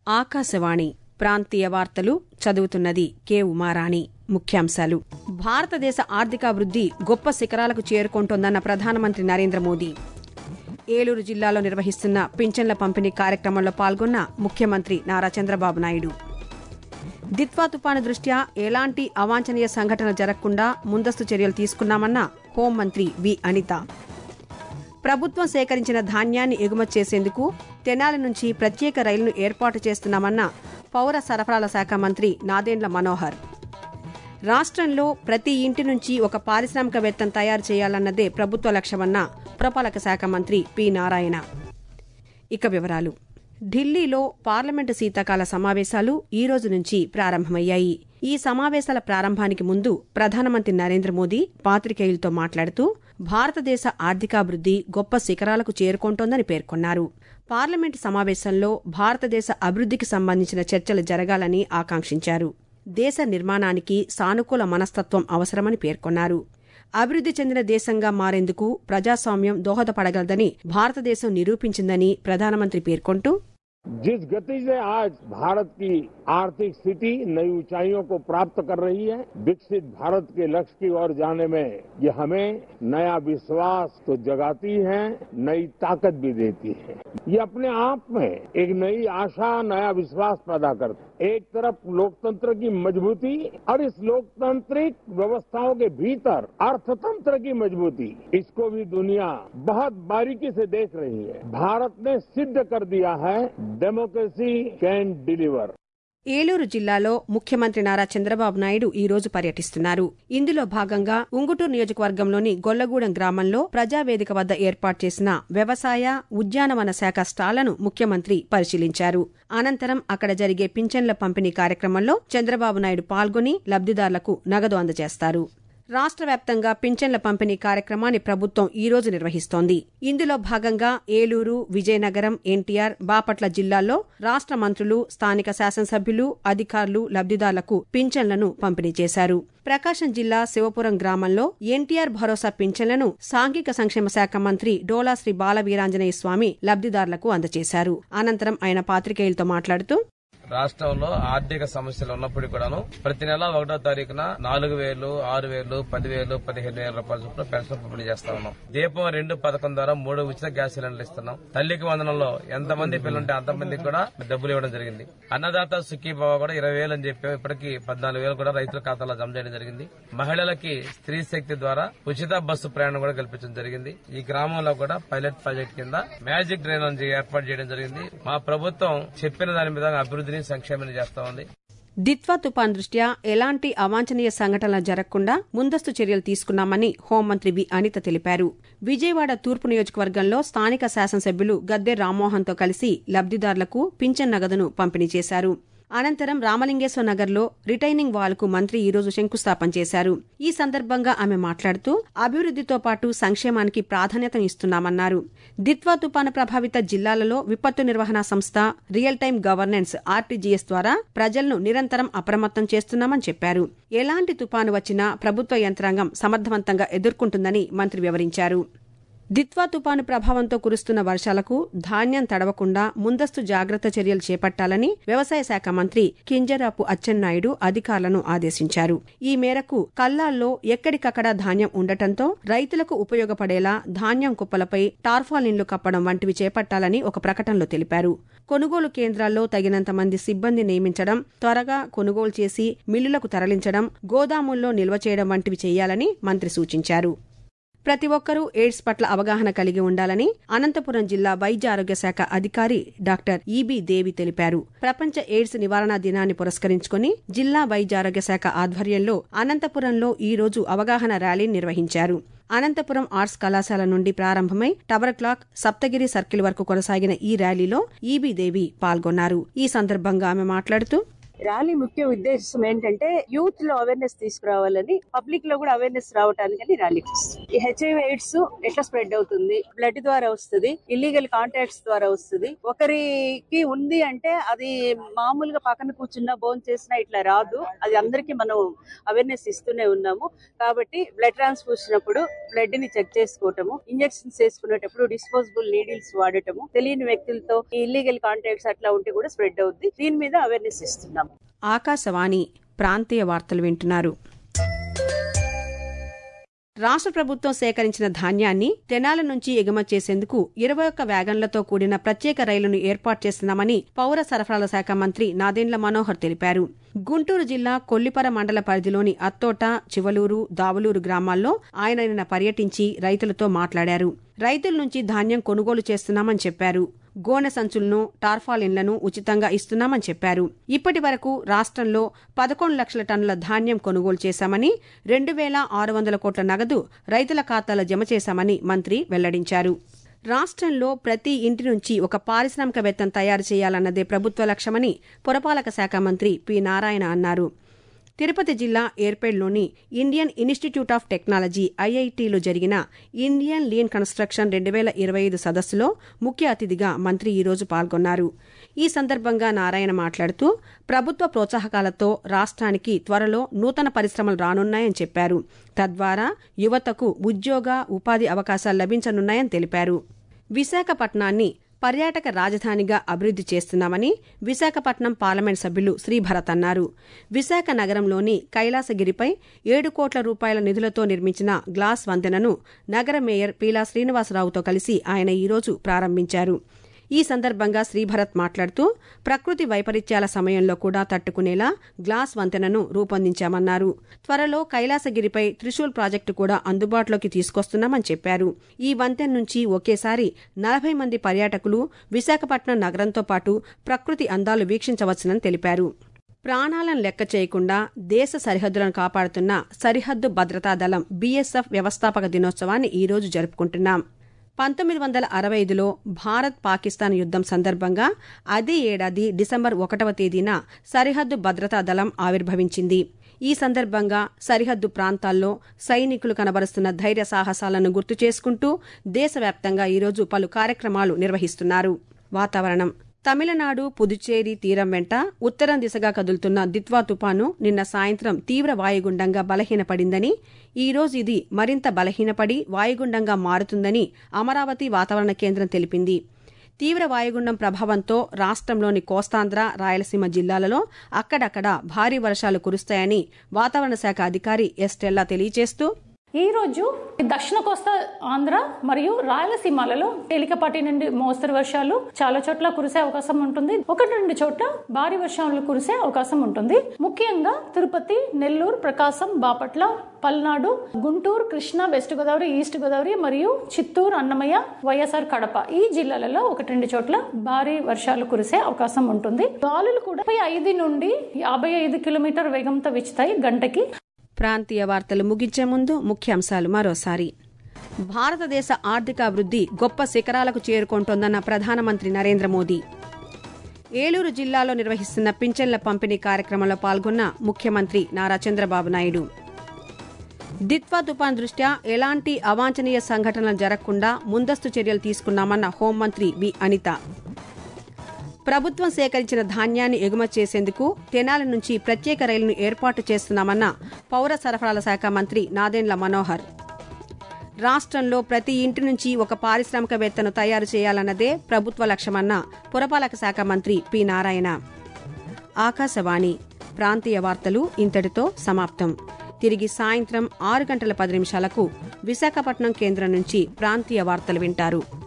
ఆకాశవాణి ప్రాంతీయ వార్తలు చదువుతున్నది కె ఉమారాణి ముఖ్యాంశాలు భారతదేశ ఆర్థికాభివృద్ది గొప్ప శిఖరాలకు చేరుకుంటోందన్న ప్రధానమంత్రి నరేంద్ర మోదీ ఏలూరు జిల్లాలో నిర్వహిస్తున్న పింఛన్ల పంపిణీ కార్యక్రమంలో పాల్గొన్న ముఖ్యమంత్రి నారా చంద్రబాబు నాయుడు దిత్వా తుపాను దృష్ట్యా ఎలాంటి అవాంఛనీయ సంఘటన జరగకుండా ముందస్తు చర్యలు తీసుకున్నామన్న హోంమంత్రి వి అనిత ప్రభుత్వం సేకరించిన ధాన్యాన్ని ఎగుమతి చేసేందుకు తెనాలి నుంచి ప్రత్యేక రైలును ఏర్పాటు చేస్తున్నామన్న పౌర సరఫరాల శాఖ మంత్రి నాదెండ్ల మనోహర్ రాష్ట్రంలో ప్రతి ఇంటి నుంచి ఒక పారిశ్రామికవేత్తను తయారు చేయాలన్నదే ప్రభుత్వ లక్ష్యమన్న పురపాలక శాఖ మంత్రి పి నారాయణ ఇక వివరాలు ఢిల్లీలో పార్లమెంటు శీతాకాల సమావేశాలు ఈ రోజు నుంచి ప్రారంభమయ్యాయి ఈ సమావేశాల ప్రారంభానికి ముందు ప్రధానమంత్రి నరేంద్ర మోదీ పాత్రికేయులతో మాట్లాడుతూ భారతదేశ ఆర్థికాభివృద్ది గొప్ప శిఖరాలకు చేరుకుంటోందని పేర్కొన్నారు పార్లమెంటు సమావేశంలో భారతదేశ అభివృద్దికి సంబంధించిన చర్చలు జరగాలని ఆకాంక్షించారు దేశ నిర్మాణానికి సానుకూల మనస్తత్వం అవసరమని పేర్కొన్నారు అభివృద్ది చెందిన దేశంగా మారేందుకు ప్రజాస్వామ్యం దోహదపడగలదని భారతదేశం నిరూపించిందని ప్రధానమంత్రి పేర్కొంటూ जिस गति से आज भारत की आर्थिक स्थिति नई ऊंचाइयों को प्राप्त कर रही है विकसित भारत के लक्ष्य की ओर जाने में ये हमें नया विश्वास तो जगाती है नई ताकत भी देती है ये अपने आप में एक नई आशा नया विश्वास पैदा करती है एक तरफ लोकतंत्र की मजबूती और इस लोकतांत्रिक व्यवस्थाओं के भीतर अर्थतंत्र की मजबूती इसको भी दुनिया बहुत बारीकी से देख रही है भारत ने सिद्ध कर दिया है डेमोक्रेसी कैन डिलीवर ఏలూరు జిల్లాలో ముఖ్యమంత్రి నారా చంద్రబాబు నాయుడు ఈ రోజు పర్యటిస్తున్నారు ఇందులో భాగంగా ఉంగుటూరు నియోజకవర్గంలోని గొల్లగూడెం గ్రామంలో ప్రజావేదిక వద్ద ఏర్పాటు చేసిన వ్యవసాయ ఉద్యానవన శాఖ స్టాళ్లను ముఖ్యమంత్రి పరిశీలించారు అనంతరం అక్కడ జరిగే పింఛన్ల పంపిణీ కార్యక్రమంలో చంద్రబాబు నాయుడు పాల్గొని లబ్దిదారులకు నగదు అందజేస్తారు రాష్ట్ర వ్యాప్తంగా పింఛన్ల పంపిణీ కార్యక్రమాన్ని ప్రభుత్వం ఈ రోజు నిర్వహిస్తోంది ఇందులో భాగంగా ఏలూరు విజయనగరం ఎన్టీఆర్ బాపట్ల జిల్లాల్లో రాష్ట్ర మంత్రులు స్థానిక శాసనసభ్యులు అధికారులు లబ్దిదారులకు పింఛన్లను పంపిణీ చేశారు ప్రకాశం జిల్లా శివపురం గ్రామంలో ఎన్టీఆర్ భరోసా పింఛన్లను సాంఘిక సంక్షేమ శాఖ మంత్రి డోలా శ్రీ బాలవీరాంజనేయ స్వామి లబ్దిదారులకు అందజేశారు అనంతరం ఆయన పాత్రికేయులతో మాట్లాడుతూ రాష్ట్రంలో ఆర్థిక సమస్యలు ఉన్నప్పటికీ కూడాను ప్రతి నెల ఒకటో తారీఖున నాలుగు వేలు ఆరు వేలు పదివేలు పదిహేను వేల రూపాయల చొప్పున పెన్షన్ పంపిణీ చేస్తా ఉన్నాం దీపం రెండు పథకం ద్వారా మూడు ఉచిత గ్యాస్ సిలిండర్లు ఇస్తున్నాం తల్లికి వందనంలో ఎంతమంది పిల్లలుంటే అంతమందికి కూడా డబ్బులు ఇవ్వడం జరిగింది అన్నదాత సుఖీభావ కూడా ఇరవై వేలు అని చెప్పి ఇప్పటికి పద్నాలుగు వేలు కూడా రైతుల ఖాతాలో జమ చేయడం జరిగింది మహిళలకి స్త్రీ శక్తి ద్వారా ఉచిత బస్సు ప్రయాణం కూడా కల్పించడం జరిగింది ఈ గ్రామంలో కూడా పైలట్ ప్రాజెక్ట్ కింద మ్యాజిక్ డ్రైన్ అని ఏర్పాటు చేయడం జరిగింది మా ప్రభుత్వం చెప్పిన దాని మీద అభివృద్ధిని సంక్షేమాన్ని చేస్తా ఉంది దిత్వా తుపాన్ దృష్ట్యా ఎలాంటి అవాంఛనీయ సంఘటనలు జరగకుండా ముందస్తు చర్యలు తీసుకున్నామని హోంమంత్రి వి అనిత తెలిపారు విజయవాడ తూర్పు నియోజకవర్గంలో స్థానిక శాసనసభ్యులు గద్దె రామ్మోహన్తో కలిసి లబ్దిదారులకు పింఛన్ నగదును పంపిణీ చేశారు అనంతరం రామలింగేశ్వర నగర్లో రిటైనింగ్ వాల్కు మంత్రి ఈ రోజు శంకుస్థాపన చేశారు ఈ సందర్భంగా ఆమె మాట్లాడుతూ అభివృద్దితో పాటు సంక్షేమానికి ప్రాధాన్యత ఇస్తున్నామన్నారు దిత్వా తుపాను ప్రభావిత జిల్లాలలో విపత్తు నిర్వహణ సంస్థ రియల్ టైం గవర్నెన్స్ ఆర్టీజీఎస్ ద్వారా ప్రజలను నిరంతరం అప్రమత్తం చేస్తున్నామని చెప్పారు ఎలాంటి తుపాను వచ్చినా ప్రభుత్వ యంత్రాంగం సమర్థవంతంగా ఎదుర్కొంటుందని మంత్రి వివరించారు దిత్వా తుపాను ప్రభావంతో కురుస్తున్న వర్షాలకు ధాన్యం తడవకుండా ముందస్తు జాగ్రత్త చర్యలు చేపట్టాలని వ్యవసాయ శాఖ మంత్రి కింజరాపు అచ్చెన్నాయుడు అధికారులను ఆదేశించారు ఈ మేరకు కల్లాల్లో ఎక్కడికక్కడ ధాన్యం ఉండటంతో రైతులకు ఉపయోగపడేలా ధాన్యం కుప్పలపై టార్ఫాలిన్లు కప్పడం వంటివి చేపట్టాలని ఒక ప్రకటనలో తెలిపారు కొనుగోలు కేంద్రాల్లో తగినంత మంది సిబ్బంది నియమించడం త్వరగా కొనుగోలు చేసి మిల్లులకు తరలించడం గోదాముల్లో నిల్వ చేయడం వంటివి చేయాలని మంత్రి సూచించారు ప్రతి ఒక్కరూ ఎయిడ్స్ పట్ల అవగాహన కలిగి ఉండాలని అనంతపురం జిల్లా వైద్య ఆరోగ్య శాఖ అధికారి డాక్టర్ ఈబీ దేవి తెలిపారు ప్రపంచ ఎయిడ్స్ నివారణ దినాన్ని పురస్కరించుకుని జిల్లా వైద్య ఆరోగ్య శాఖ ఆధ్వర్యంలో అనంతపురంలో ఈ రోజు అవగాహన ర్యాలీ నిర్వహించారు అనంతపురం ఆర్ట్స్ కళాశాల నుండి ప్రారంభమై టవర్ క్లాక్ సప్తగిరి సర్కిల్ వరకు కొనసాగిన ఈ ర్యాలీలో ఈబీ దేవి పాల్గొన్నారు ఈ సందర్భంగా ఆమె మాట్లాడుతూ ర్యాలీ ముఖ్య ఉద్దేశం ఏంటంటే యూత్ లో అవేర్నెస్ తీసుకురావాలని పబ్లిక్ లో కూడా అవేర్నెస్ రావటానికి ర్యాలీ ఈ హెచ్ఐవి ఎయిడ్స్ ఎట్లా స్ప్రెడ్ అవుతుంది బ్లడ్ ద్వారా వస్తుంది ఇల్లీగల్ కాంటాక్ట్స్ ద్వారా వస్తుంది ఒకరికి ఉంది అంటే అది మామూలుగా పక్కన కూర్చున్నా బోన్ చేసినా ఇట్లా రాదు అది అందరికీ మనం అవేర్నెస్ ఇస్తూనే ఉన్నాము కాబట్టి బ్లడ్ ట్రాన్స్ఫ్యూషన్ అప్పుడు బ్లడ్ ని చెక్ చేసుకోవటము ఇంజెక్షన్స్ వేసుకునేటప్పుడు డిస్పోజబుల్ నీడిల్స్ వాడటము తెలియని వ్యక్తులతో ఇల్లీగల్ కాంటాక్ట్స్ అట్లా ఉంటే కూడా స్ప్రెడ్ అవుద్ది దీని మీద అవేర్నెస్ ఇస్తున్నాము ఆకాశవాణి ప్రాంతీయ వార్తలు వింటున్నారు రాష్ట్ర ప్రభుత్వం సేకరించిన ధాన్యాన్ని తెనాల నుంచి ఎగుమతి చేసేందుకు ఇరవై ఒక్క వ్యాగన్లతో కూడిన ప్రత్యేక రైలును ఏర్పాటు చేస్తున్నామని పౌర సరఫరాల శాఖ మంత్రి నాదెండ్ల మనోహర్ తెలిపారు గుంటూరు జిల్లా కొల్లిపర మండల పరిధిలోని అత్తోట చివలూరు దావలూరు గ్రామాల్లో ఆయన నిన్న పర్యటించి రైతులతో మాట్లాడారు రైతుల నుంచి ధాన్యం కొనుగోలు చేస్తున్నామని చెప్పారు గోనె సంచులను టార్ఫాలిన్లను ఉచితంగా ఇస్తున్నామని చెప్పారు ఇప్పటి వరకు రాష్ట్రంలో పదకొండు లక్షల టన్నుల ధాన్యం కొనుగోలు చేశామని రెండు వేల ఆరు వందల కోట్ల నగదు రైతుల ఖాతాలో జమ చేశామని మంత్రి వెల్లడించారు రాష్ట్రంలో ప్రతి ఇంటి నుంచి ఒక పారిశ్రామికవేత్తను తయారు చేయాలన్నదే ప్రభుత్వ లక్ష్యమని పురపాలక శాఖ మంత్రి పి నారాయణ అన్నారు తిరుపతి జిల్లా ఏర్పేడ్లోని ఇండియన్ ఇన్స్టిట్యూట్ ఆఫ్ టెక్నాలజీ ఐఐటిలో జరిగిన ఇండియన్ లీన్ కన్స్ట్రక్షన్ రెండు వేల ఇరవై ఐదు సదస్సులో ముఖ్య అతిథిగా మంత్రి ఈరోజు పాల్గొన్నారు ఈ సందర్భంగా నారాయణ మాట్లాడుతూ ప్రభుత్వ ప్రోత్సాహకాలతో రాష్ట్రానికి త్వరలో నూతన పరిశ్రమలు రానున్నాయని చెప్పారు తద్వారా యువతకు ఉద్యోగ ఉపాధి అవకాశాలు లభించనున్నాయని తెలిపారు విశాఖపట్నాన్ని పర్యాటక రాజధానిగా అభివృద్ది చేస్తున్నామని విశాఖపట్నం పార్లమెంట్ సభ్యులు శ్రీభరత్ అన్నారు విశాఖ నగరంలోని కైలాసగిరిపై ఏడు కోట్ల రూపాయల నిధులతో నిర్మించిన గ్లాస్ వంతెనను నగర మేయర్ పీలా శ్రీనివాసరావుతో కలిసి ఆయన ఈరోజు ప్రారంభించారు ఈ సందర్భంగా శ్రీభరత్ మాట్లాడుతూ ప్రకృతి వైపరీత్యాల సమయంలో కూడా తట్టుకునేలా గ్లాస్ వంతెనను రూపొందించామన్నారు త్వరలో కైలాసగిరిపై త్రిశూల్ ప్రాజెక్టు కూడా అందుబాటులోకి తీసుకొస్తున్నామని చెప్పారు ఈ వంతెన నుంచి ఒకేసారి నలభై మంది పర్యాటకులు విశాఖపట్నం నగరంతో పాటు ప్రకృతి అందాలు వీక్షించవచ్చునని తెలిపారు ప్రాణాలను లెక్క చేయకుండా దేశ సరిహద్దులను కాపాడుతున్న సరిహద్దు భద్రతా దళం బీఎస్ఎఫ్ వ్యవస్థాపక దినోత్సవాన్ని ఈరోజు జరుపుకుంటున్నాం పంతొమ్మిది వందల అరవై ఐదులో భారత్ పాకిస్తాన్ యుద్దం సందర్భంగా అదే ఏడాది డిసెంబర్ ఒకటవ తేదీన సరిహద్దు భద్రతా దళం ఆవిర్భవించింది ఈ సందర్భంగా సరిహద్దు ప్రాంతాల్లో సైనికులు కనబరుస్తున్న ధైర్య సాహసాలను గుర్తు చేసుకుంటూ దేశవ్యాప్తంగా ఈరోజు పలు కార్యక్రమాలు నిర్వహిస్తున్నారు వాతావరణం తమిళనాడు పుదుచ్చేరి తీరం వెంట ఉత్తరం దిశగా కదులుతున్న దిత్వా తుపాను నిన్న సాయంత్రం తీవ్ర వాయుగుండంగా బలహీనపడిందని ఈ రోజు ఇది మరింత బలహీనపడి వాయుగుండంగా మారుతుందని అమరావతి వాతావరణ కేంద్రం తెలిపింది తీవ్ర వాయుగుండం ప్రభావంతో రాష్ట్రంలోని కోస్తాంధ్ర రాయలసీమ జిల్లాలలో అక్కడక్కడ భారీ వర్షాలు కురుస్తాయని వాతావరణ శాఖ అధికారి ఎస్టెల్లా తెలియజేస్తూ ఈ రోజు దక్షిణ కోస్తా ఆంధ్ర మరియు రాయలసీమలలో తేలికపాటి నుండి మోస్తరు వర్షాలు చాలా చోట్ల కురిసే అవకాశం ఉంటుంది ఒకటి రెండు చోట్ల భారీ వర్షాలు కురిసే అవకాశం ఉంటుంది ముఖ్యంగా తిరుపతి నెల్లూరు ప్రకాశం బాపట్ల పల్నాడు గుంటూరు కృష్ణా వెస్ట్ గోదావరి ఈస్ట్ గోదావరి మరియు చిత్తూరు అన్నమయ్య వైఎస్ఆర్ కడప ఈ జిల్లాలలో ఒకటి రెండు చోట్ల భారీ వర్షాలు కురిసే అవకాశం ఉంటుంది గాలులు కూడా ఐదు నుండి యాభై ఐదు కిలోమీటర్ వేగంతో వీచుతాయి గంటకి ప్రాంతీయ వార్తలు ముగించే ముందు ముఖ్యాంశాలు మరోసారి భారతదేశ ఆర్థికాభివృద్ది గొప్ప శిఖరాలకు చేరుకుంటోందన్న ప్రధానమంత్రి నరేంద్ర మోదీ ఏలూరు జిల్లాలో నిర్వహిస్తున్న పింఛన్ల పంపిణీ కార్యక్రమంలో పాల్గొన్న ముఖ్యమంత్రి నారా చంద్రబాబు నాయుడు దిత్వా తుపాన్ దృష్ట్యా ఎలాంటి అవాంఛనీయ సంఘటనలు జరగకుండా ముందస్తు చర్యలు తీసుకున్నామన్న హోంమంత్రి వి అనిత ప్రభుత్వం సేకరించిన ధాన్యాన్ని ఎగుమతి చేసేందుకు తెనాలి నుంచి ప్రత్యేక రైలును ఏర్పాటు చేస్తున్నామన్న పౌర సరఫరాల శాఖ మంత్రి నాదెండ్ల మనోహర్ రాష్ట్రంలో ప్రతి ఇంటి నుంచి ఒక పారిశ్రామికవేత్తను తయారు చేయాలన్నదే ప్రభుత్వ లక్ష్యమన్న పురపాలక శాఖ మంత్రి పి నారాయణ ఆకాశవాణి ప్రాంతీయ వార్తలు ఇంతటితో సమాప్తం తిరిగి సాయంత్రం ఆరు గంటల పది నిమిషాలకు విశాఖపట్నం కేంద్రం నుంచి ప్రాంతీయ వార్తలు వింటారు